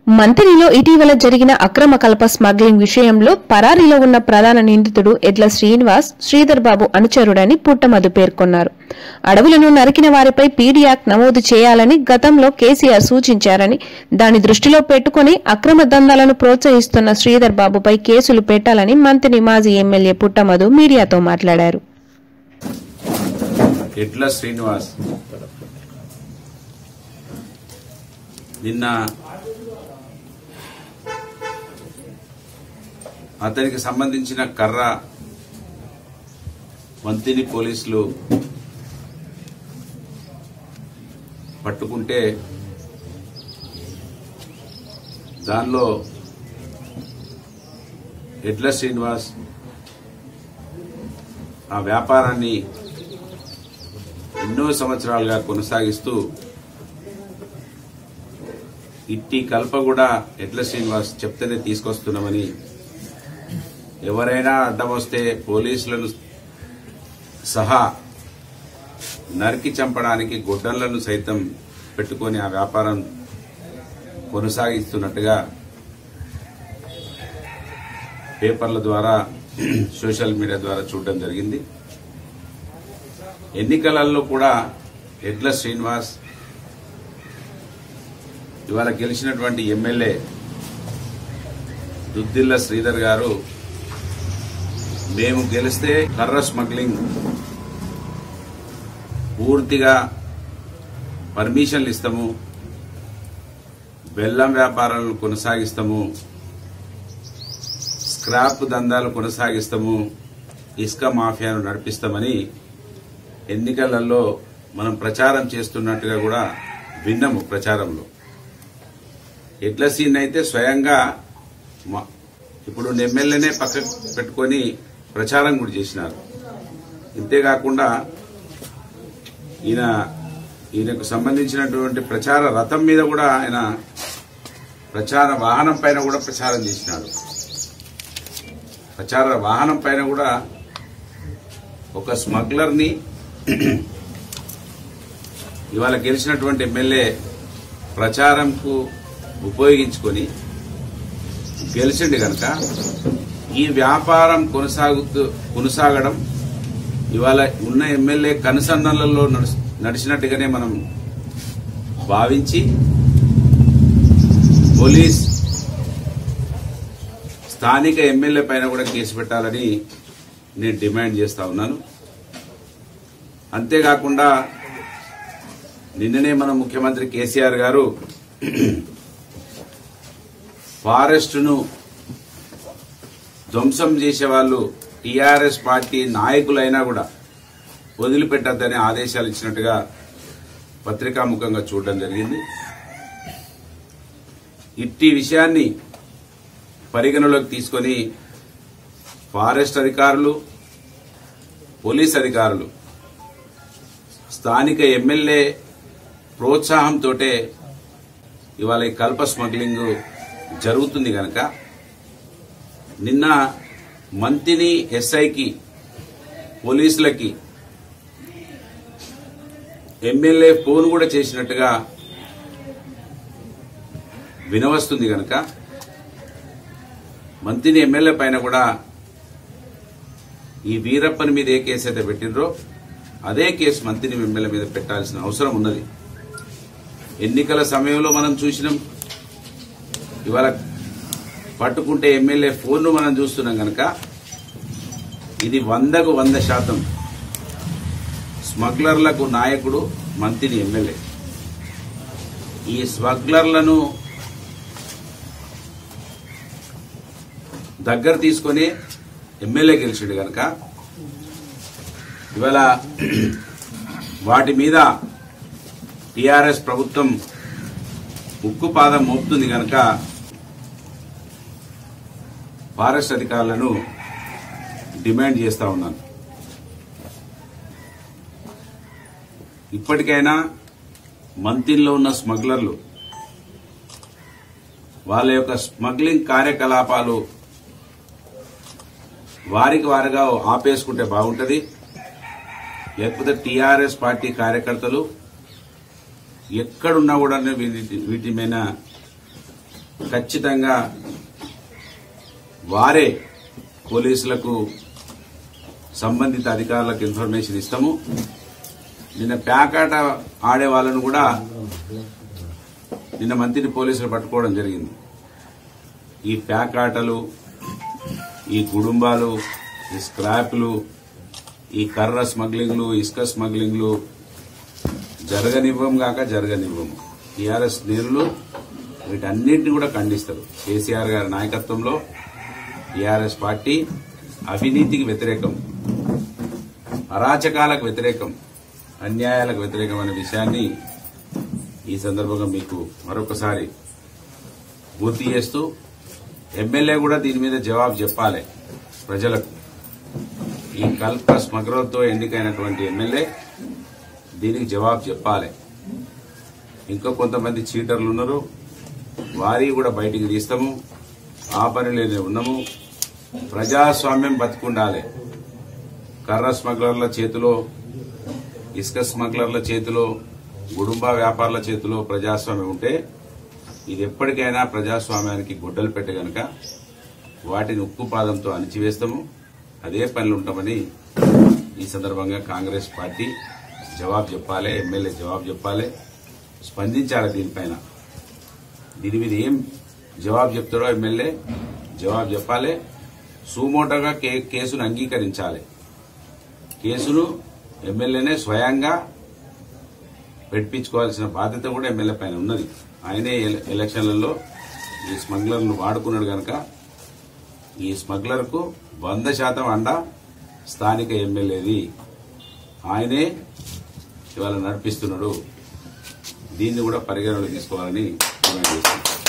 మంతినిలో ఇటీవల జరిగిన అక్రమ కల్ప స్మగ్లింగ్ విషయంలో పరారీలో ఉన్న ప్రధాన నిందితుడు ఎడ్ల శ్రీనివాస్ శ్రీధర్ బాబు అనుచరుడని పుట్టమధు పేర్కొన్నారు అడవులను నరికిన వారిపై పీడీ యాక్ట్ నమోదు చేయాలని గతంలో కేసీఆర్ సూచించారని దాని దృష్టిలో పెట్టుకుని అక్రమ దందాలను ప్రోత్సహిస్తున్న శ్రీధర్ బాబుపై కేసులు పెట్టాలని మంత్రి మాజీ ఎమ్మెల్యే పుట్టమధు మీడియాతో మాట్లాడారు ఎడ్ల శ్రీనివాస్ నిన్న అతనికి సంబంధించిన కర్ర మంతిని పోలీసులు పట్టుకుంటే దానిలో ఎడ్ల శ్రీనివాస్ ఆ వ్యాపారాన్ని ఎన్నో సంవత్సరాలుగా కొనసాగిస్తూ ఇట్టి కల్ప కూడా ఎడ్ల శ్రీనివాస్ చెప్తేనే తీసుకొస్తున్నామని ఎవరైనా అడ్డం వస్తే పోలీసులను సహా నరికి చంపడానికి గొడ్డళ్లను సైతం పెట్టుకొని ఆ వ్యాపారం కొనసాగిస్తున్నట్టుగా పేపర్ల ద్వారా సోషల్ మీడియా ద్వారా చూడడం జరిగింది ఎన్నికలలో కూడా ఎడ్ల శ్రీనివాస్ ఇవాళ గెలిచినటువంటి ఎమ్మెల్యే దుద్దిల్ల శ్రీధర్ గారు మేము గెలిస్తే కర్ర స్మగ్లింగ్ పూర్తిగా పర్మిషన్లు ఇస్తాము బెల్లం వ్యాపారాలను కొనసాగిస్తాము స్క్రాప్ దందాలు కొనసాగిస్తాము ఇసుక మాఫియాను నడిపిస్తామని ఎన్నికలలో మనం ప్రచారం చేస్తున్నట్టుగా కూడా విన్నాము ప్రచారంలో ఎడ్ల సీన్ అయితే స్వయంగా మ- ఇప్పుడు ఎమ్మెల్యేనే పక్క పెట్టుకొని ప్రచారం కూడా చేసినారు ఇంతేకాకుండా ఈయన ఈయనకు సంబంధించినటువంటి ప్రచార రథం మీద కూడా ఆయన ప్రచార వాహనం పైన కూడా ప్రచారం చేసినాడు ప్రచార వాహనం పైన కూడా ఒక స్మగ్లర్ ని ఇవాళ గెలిచినటువంటి ఎమ్మెల్యే ప్రచారంకు ఉపయోగించుకొని గెలిచిండు గనక ఈ వ్యాపారం కొనసాగుతూ కొనసాగడం ఇవాళ ఉన్న ఎమ్మెల్యే కనుసన్నలలో నడుస్- నడిచినట్టుగానే మనం భావించి పోలీస్ స్థానిక ఎమ్మెల్యే పైన కూడా కేసు పెట్టాలని నేను డిమాండ్ చేస్తా ఉన్నాను అంతేకాకుండా నిన్ననే మన ముఖ్యమంత్రి కేసీఆర్ గారు ఫారెస్ట్ను ధ్వంసం చేసే వాళ్ళు టీఆర్ఎస్ పార్టీ నాయకులైనా కూడా వదిలిపెట్టద్దని ఆదేశాలు ఇచ్చినట్టుగా పత్రికాముఖంగా చూడడం జరిగింది ఇట్టి విషయాన్ని పరిగణలోకి తీసుకొని ఫారెస్ట్ అధికారులు పోలీస్ అధికారులు స్థానిక ఎమ్మెల్యే ప్రోత్సాహంతో ఇవాళ ఈ కల్ప స్మగ్లింగ్ జరుగుతుంది గనక నిన్న మంతిని ఎస్ఐకి పోలీసులకి ఎమ్మెల్యే ఫోన్ కూడా చేసినట్టుగా వినవస్తుంది గనక మంతిని ఎమ్మెల్యే పైన కూడా ఈ వీరప్పని మీద ఏ కేసు అయితే పెట్టినరో అదే కేసు మంత్రిని ఎమ్మెల్యే మీద పెట్టాల్సిన అవసరం ఉన్నది ఎన్నికల సమయంలో మనం చూసినాం ఇవాళ పట్టుకుంటే ఎమ్మెల్యే ఫోన్ను మనం చూస్తున్నాం గనక ఇది వందకు వంద శాతం స్మగ్లర్లకు నాయకుడు మంత్రిని ఎమ్మెల్యే ఈ స్మగ్లర్లను దగ్గర తీసుకొని ఎమ్మెల్యే గెలిచాడు గనక ఇవాళ వాటి మీద టీఆర్ఎస్ ప్రభుత్వం ఉక్కుపాదం మోపుతుంది గనక ఫారెస్ట్ అధికారులను డిమాండ్ చేస్తా ఉన్నాను ఇప్పటికైనా మంతిల్లో ఉన్న స్మగ్లర్లు వాళ్ళ యొక్క స్మగ్లింగ్ కార్యకలాపాలు వారికి వారుగా ఆపేసుకుంటే బాగుంటది లేకపోతే టీఆర్ఎస్ పార్టీ కార్యకర్తలు ఎక్కడున్నా కూడా వీటి వీటి మీద ఖచ్చితంగా వారే పోలీసులకు సంబంధిత అధికారులకు ఇన్ఫర్మేషన్ ఇస్తాము నిన్న ప్యాకాట ఆడే వాళ్ళను కూడా నిన్న మంత్రిని పోలీసులు పట్టుకోవడం జరిగింది ఈ ప్యాకాటలు ఈ కుటుంబాలు ఈ స్క్రాప్లు ఈ కర్ర స్మగ్లింగ్లు ఇసుక స్మగ్లింగ్లు జరగనివ్వం గాక జరగనివ్వం టీఆర్ఎస్ నేరులు వీటన్నిటిని కూడా ఖండిస్తారు కేసీఆర్ గారి నాయకత్వంలో టీఆర్ఎస్ పార్టీ అవినీతికి వ్యతిరేకం అరాచకాలకు వ్యతిరేకం అన్యాయాలకు వ్యతిరేకం అనే విషయాన్ని ఈ సందర్భంగా మీకు మరొకసారి గుర్తు చేస్తూ ఎమ్మెల్యే కూడా దీని మీద జవాబు చెప్పాలి ప్రజలకు ఈ కల్ప స్మగ్లర్తో ఎన్నికైనటువంటి ఎమ్మెల్యే దీనికి జవాబు చెప్పాలి ఇంకా కొంతమంది చీటర్లు ఉన్నారు వారి కూడా బయటికి తీస్తాము ఆ పనిలోనే ఉన్నాము ప్రజాస్వామ్యం బతుకుండాలి కర్ర స్మగ్లర్ల చేతిలో ఇసుక స్మగ్లర్ల చేతిలో గుడుంబ వ్యాపారుల చేతిలో ప్రజాస్వామ్యం ఉంటే ఇది ఎప్పటికైనా ప్రజాస్వామ్యానికి గుడ్డలు పెట్టే గనక వాటిని ఉక్కు పాదంతో అణిచివేస్తాము అదే పనులు ఉంటామని ఈ సందర్భంగా కాంగ్రెస్ పార్టీ జవాబు చెప్పాలి ఎమ్మెల్యే జవాబు చెప్పాలి స్పందించాలి దీనిపైన దీని మీద ఏం జవాబు చెప్తాడో ఎమ్మెల్యే జవాబు చెప్పాలి సుమోటోగా కే- కేసును అంగీకరించాలి కేసును ఎమ్మెల్యేనే స్వయంగా పెట్టించుకోవాల్సిన బాధ్యత కూడా ఎమ్మెల్యే పైన ఉన్నది ఆయనే ఎల- ఎలక్షన్లలో ఈ స్మగ్లర్ను వాడుకున్నాడు గనక ఈ స్మగ్లర్కు వంద శాతం అండ స్థానిక ఎమ్మెల్యేది ఆయనే ఇవాళ నడిపిస్తున్నాడు దీన్ని కూడా పరిగణలోకి తీసుకోవాలని డిమాండ్ చేస్తున్నాను